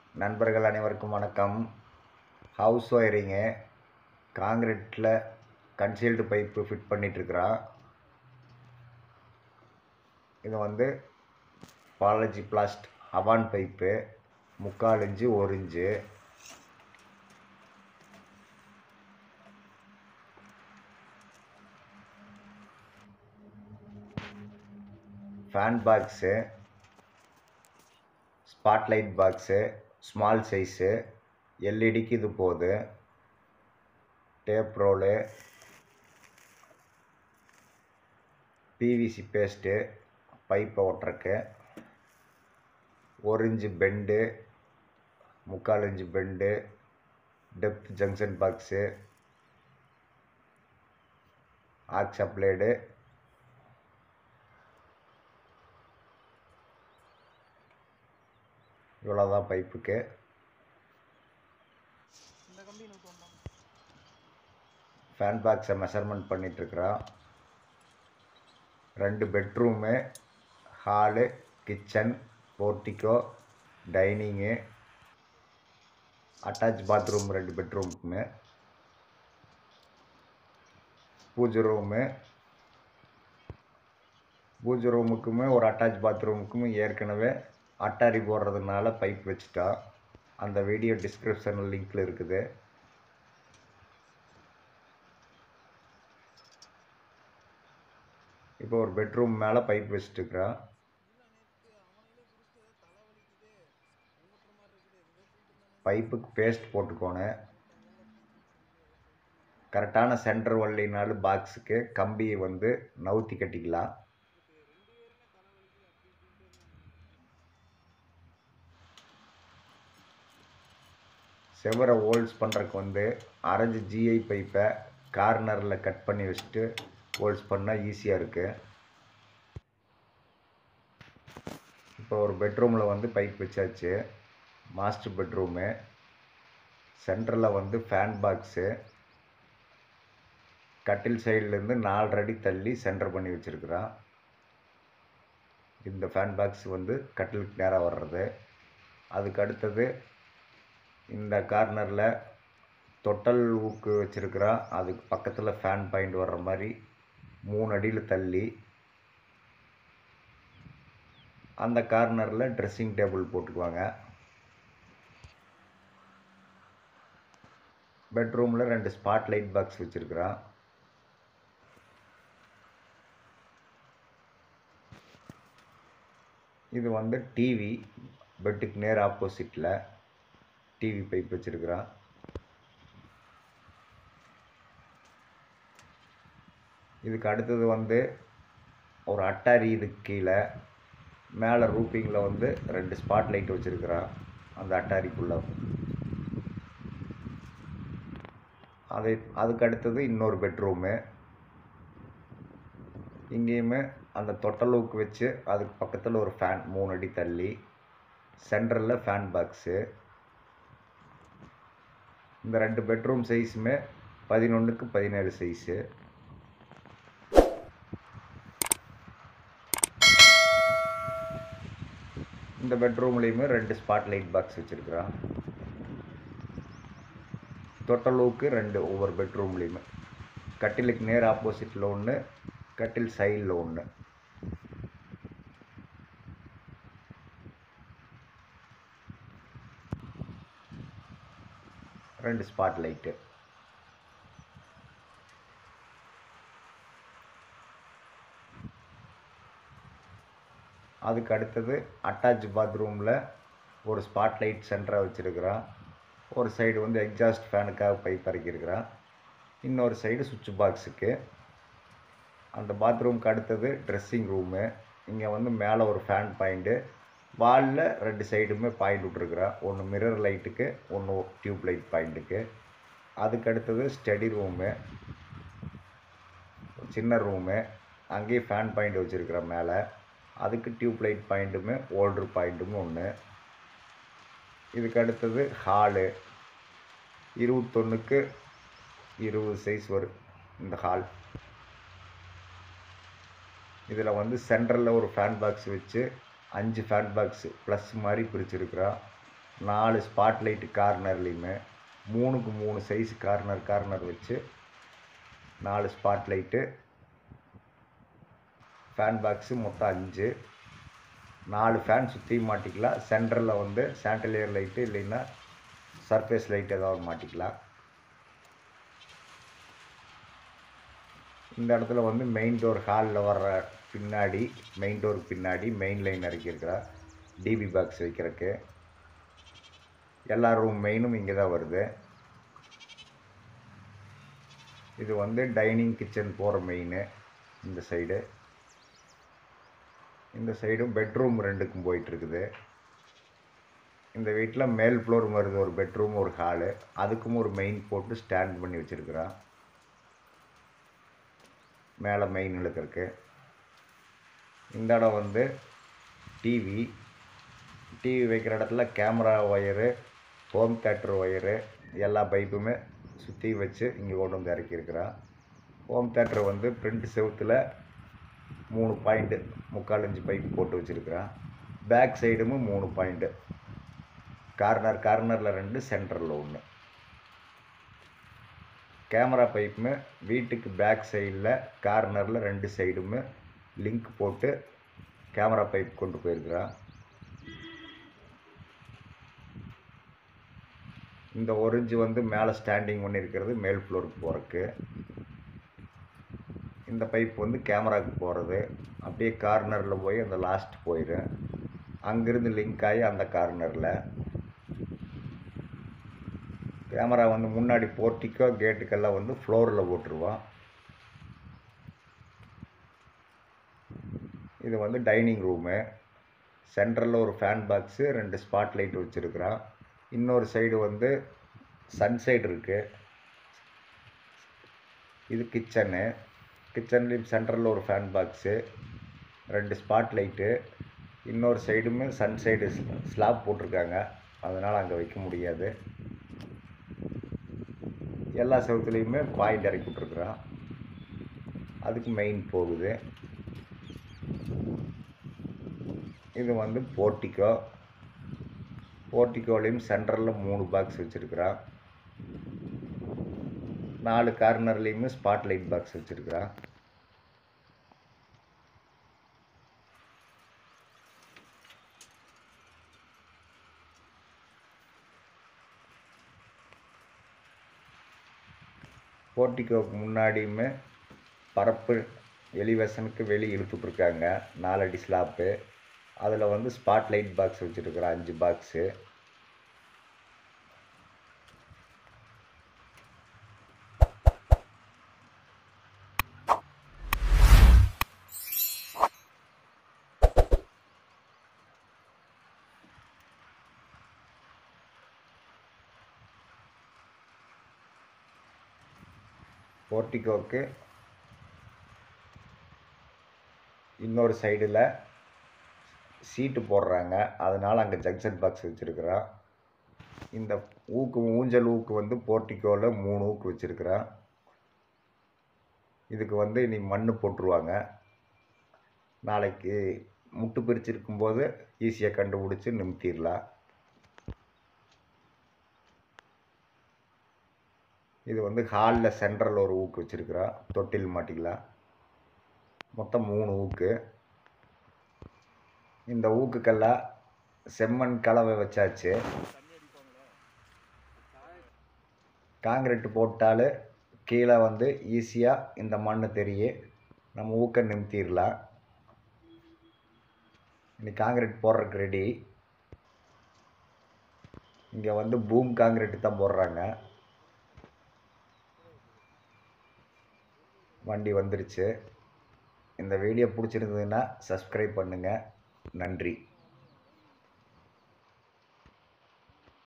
நண்பர்கள் அனைவருக்கும் வணக்கம் ஹவுஸ் ஒயரிங்கு காங்கிரீட்டில் கன்சீல்டு பைப்பு ஃபிட் பண்ணிகிட்ருக்குறான் இது வந்து பாலாஜி பிளாஸ்ட் அவான் பைப்பு முக்கால் இன்ச்சு ஒரு inch fan box spotlight box small size எல்இடிக்கு இது போகுது டேப் ரோலு பிவிசி பேஸ்ட்டு பைப்பை ஒட்டுறக்கு ஒரு இன்ச்சு பெண்டு முக்கால் inch bend depth junction box ஆக்ஸ் அப்ளைடு இவ்வளோதான் பைப்புக்கு இந்த கம்பி நூற்றி ஒன்றாம் ஃபேன் பாக்ஸை மெஷர்மெண்ட் பண்ணிகிட்ருக்குறோம் ரெண்டு bedroom hall kitchen portico dining attach bathroom ரெண்டு பெட்ரூமுக்குமே பூஜை ரூமு பூஜை ரூமுக்குமே ஒரு அட்டாச் பாத்ரூமுக்குமே ஏற்கனவே அட்டாரி போடுறதுனால பைப் வச்சுட்டோம் அந்த வீடியோ டிஸ்கிரிப்ஷனில் லிங்க்கில் இருக்குது இப்போ ஒரு பெட்ரூம் மேலே பைப் வச்சுட்டுருக்குறோம் பைப்புக்கு பேஸ்ட் போட்டுக்கோணும் கரெக்டான சென்டர் வல்லினாலும் பாக்ஸுக்கு கம்பியை வந்து நவுத்தி கட்டிக்கலாம் செவரை ஹோல்ஸ் பண்ணுறதுக்கு வந்து அரைஞ்சு ஜிஐ பைப்பை கார்னரில் கட் பண்ணி வச்சுட்டு ஹோல்ஸ் பண்ணால் ஈஸியாக இருக்குது இப்போ ஒரு பெட்ரூமில் வந்து பைப் வச்சாச்சு மாஸ்டர் பெட்ரூமு சென்டரில் வந்து ஃபேன் பாக்ஸு கட்டில் சைட்லேருந்து நாலரை அடி தள்ளி சென்டர் பண்ணி வச்சுருக்குறான் இந்த ஃபேன் பாக்ஸ் வந்து கட்டிலுக்கு நேராக வர்றது அதுக்கு அடுத்தது இந்த கார்னரில் தொட்டல் ஊக்கு வச்சுருக்குறான் அதுக்கு பக்கத்தில் ஃபேன் பாயிண்ட் வர்ற மாதிரி மூணு அடியில் தள்ளி அந்த கார்னரில் ட்ரெஸ்ஸிங் டேபிள் போட்டுக்குவாங்க பெட்ரூமில் ரெண்டு ஸ்பாட் லைட் பாக்ஸ் வச்சுருக்குறான் இது வந்து டிவி பெட்டுக்கு நேர் ஆப்போசிட்டில் டிவி பைப் வச்சுருக்குறான் இதுக்கு அடுத்தது வந்து ஒரு அட்டாரி இதுக்கு கீழே மேலே ரூப்பிங்கில் வந்து ரெண்டு ஸ்பாட் லைட் வச்சுருக்குறான் அந்த அட்டாரிக்குள்ளே அதை அதுக்கு அடுத்தது இன்னொரு பெட்ரூமு இங்கேயுமே அந்த தொட்டலூக்கு வச்சு அதுக்கு பக்கத்தில் ஒரு ஃபேன் மூணு அடி தள்ளி சென்டரில் ஃபேன் பாக்ஸு இந்த ரெண்டு பெட்ரூம் சைஸுமே பதினொன்றுக்கு பதினேழு சைஸு இந்த பெட்ரூம்லேயுமே ரெண்டு ஸ்பாட் லைட் பாக்ஸ் வச்சுருக்குறான் தொட்டலூக்கு ரெண்டு ஒவ்வொரு பெட்ரூம்லேயுமே கட்டிலுக்கு நேர் ஆப்போசிட்டில் ஒன்று கட்டில் சைடில் ஒன்று ரெண்டு ஸ்பாட் லைட்டு அதுக்கு அடுத்தது அட்டாச் பாத்ரூமில் ஒரு ஸ்பாட் லைட் சென்டராக வச்சுருக்குறான் ஒரு சைடு வந்து எக்ஸாஸ்ட் ஃபேனுக்காக பைப் இறக்கியிருக்கிறான் இன்னொரு சைடு சுவிட்ச் பாக்ஸுக்கு அந்த பாத்ரூம்க்கு அடுத்தது ட்ரெஸ்ஸிங் ரூமு இங்கே வந்து மேலே ஒரு ஃபேன் பாயிண்ட்டு வாலில் ரெண்டு சைடுமே பாயிண்ட் விட்ருக்குறான் ஒன்று மிரர் லைட்டுக்கு ஒன்று டியூப் லைட் பாயிண்ட்டுக்கு அதுக்கு அடுத்தது ஸ்டடி ரூமு சின்ன ரூமு அங்கேயே ஃபேன் பாயிண்ட் வச்சுருக்குறேன் மேலே அதுக்கு டியூப் லைட் பாயிண்ட்டுமே ஓல்ட்ரு பாயிண்ட்டுமே ஒன்று இதுக்கு அடுத்தது ஹாலு இருபத்தொன்றுக்கு இருபது சைஸ் வரும் இந்த ஹால் இதில் வந்து சென்டரில் ஒரு ஃபேன் பாக்ஸ் வச்சு அஞ்சு ஃபேன் பாக்ஸு ப்ளஸ் மாதிரி பிரிச்சிருக்கிறோம் நாலு ஸ்பாட் லைட்டு கார்னர்லேயுமே மூணுக்கு மூணு சைஸ் கார்னர் கார்னர் வச்சு நாலு ஸ்பாட் லைட்டு ஃபேன் பாக்ஸு மொத்தம் அஞ்சு நாலு ஃபேன் சுற்றி மாட்டிக்கலாம் சென்டரில் வந்து சாண்டலியர் லைட்டு இல்லைன்னா சர்ஃபேஸ் லைட் ஏதாவது மாட்டிக்கலாம் இந்த இடத்துல வந்து மெயின் டோர் ஹாலில் வர்ற பின்னாடி மெயின் டோருக்கு பின்னாடி மெயின் லைன் இறக்கியிருக்கிறா டிபி பாக்ஸ் வைக்கிறதுக்கு எல்லா ரூம் மெயினும் இங்கே தான் வருது இது வந்து டைனிங் கிச்சன் போகிற மெயின் இந்த சைடு இந்த சைடும் பெட்ரூம் ரெண்டுக்கும் போயிட்டுருக்குது இந்த வீட்டில் மேல் ஃப்ளோர் வருது ஒரு பெட்ரூம் ஒரு ஹாலு அதுக்கும் ஒரு மெயின் போட்டு ஸ்டாண்ட் பண்ணி வச்சுருக்குறான் மேலே மெயின் இழுக்கிறதுக்கு இந்த இடம் வந்து டிவி டிவி வைக்கிற இடத்துல camera wire home theatre wire எல்லா பைப்புமே சுற்றி வச்சு இங்கே கொண்டு வந்து இறக்கியிருக்கிறான் ஹோம் தேட்டர் வந்து பிரிண்ட் செவுத்தில் மூணு பாயிண்ட்டு முக்கால் இன்ச்சு பைப் போட்டு வச்சுருக்கிறான் பேக் சைடும் மூணு பாயிண்ட்டு கார்னர் கார்னரில் ரெண்டு சென்டரில் ஒன்று கேமரா பைப்புமே வீட்டுக்கு பேக் சைடில் கார்னரில் ரெண்டு சைடுமே லிங்க் போட்டு கேமரா பைப் கொண்டு போயிருக்கிறான் இந்த ஒரிஞ்சு வந்து மேலே ஸ்டாண்டிங் பண்ணியிருக்கிறது மேல் ஃப்ளோருக்கு போகிறக்கு இந்த பைப் வந்து கேமராவுக்கு போகிறது அப்படியே கார்னரில் போய் அந்த லாஸ்ட் போயிடும் அங்கேருந்து லிங்க் ஆகி அந்த கார்னரில் கேமரா வந்து முன்னாடி போர்ட்டிக்கோ கேட்டுக்கெல்லாம் வந்து ஃப்ளோரில் போட்டுருவான் இது வந்து டைனிங் ரூமு சென்டரில் ஒரு ஃபேன் பாக்ஸு ரெண்டு ஸ்பாட் லைட் வச்சுருக்குறான் இன்னொரு சைடு வந்து சன்சைடு இருக்குது இது கிச்சனு கிச்சன்லேயும் சென்டரில் ஒரு ஃபேன் பாக்ஸு ரெண்டு ஸ்பாட் லைட்டு இன்னொரு சைடுமே சன்சைடு ஸ்லாப் போட்டிருக்காங்க அதனால் அங்கே வைக்க முடியாது எல்லா செவத்துலேயுமே பாயிண்ட் இறக்கி விட்ருக்குறான் அதுக்கு மெயின் போகுது இது வந்து போர்ட்டிக்கோ போர்ட்டிக்கோலையும் சென்டரில் மூணு பாக்ஸ் வச்சுருக்குறான் நாலு கார்னர்லேயுமே ஸ்பாட் லைட் பாக்ஸ் வச்சுருக்குறான் போர்ட்டிக்கோக்கு முன்னாடியுமே பரப்பு எலிவேஷனுக்கு வெளியே இழுத்துட்ருக்காங்க நாலடி ஸ்லாப்பு அதில் வந்து ஸ்பாட் லைட் பாக்ஸ் வச்சுருக்குறேன் அஞ்சு பாக்ஸு போர்ட்டிகோக்கு இன்னொரு சைடில் சீட்டு போடுறாங்க அதனால் அங்கே ஜங்ஷன் பாக்ஸ் வச்சுருக்குறான் இந்த ஊக்கு ஊஞ்சல் ஊக்கு வந்து போர்ட்டிக்கோவில் மூணு ஊக்கு வச்சுருக்குறான் இதுக்கு வந்து இனி மண் போட்டுருவாங்க நாளைக்கு முட்டு பிரிச்சிருக்கும்போது ஈஸியாக கண்டுபிடிச்சி நிமித்திடலாம் இது வந்து ஹாலில் சென்ட்ரல் ஒரு ஊக்கு வச்சுருக்குறோம் தொட்டில் மாட்டிக்கலாம் மொத்தம் மூணு ஊக்கு இந்த ஊக்குக்கெல்லாம் செம்மண் கலவை வச்சாச்சு காங்கிரீட் போட்டால் கீழே வந்து ஈஸியாக இந்த மண் தெரியும் நம்ம ஊக்க நிமித்திடலாம் இனி காங்கிரீட் போடுறதுக்கு ரெடி இங்கே வந்து பூம் காங்கிரீட் தான் போடுறாங்க வண்டி வந்துருச்சு இந்த வீடியோ பிடிச்சிருந்ததுன்னா சப்ஸ்கிரைப் பண்ணுங்கள் நன்றி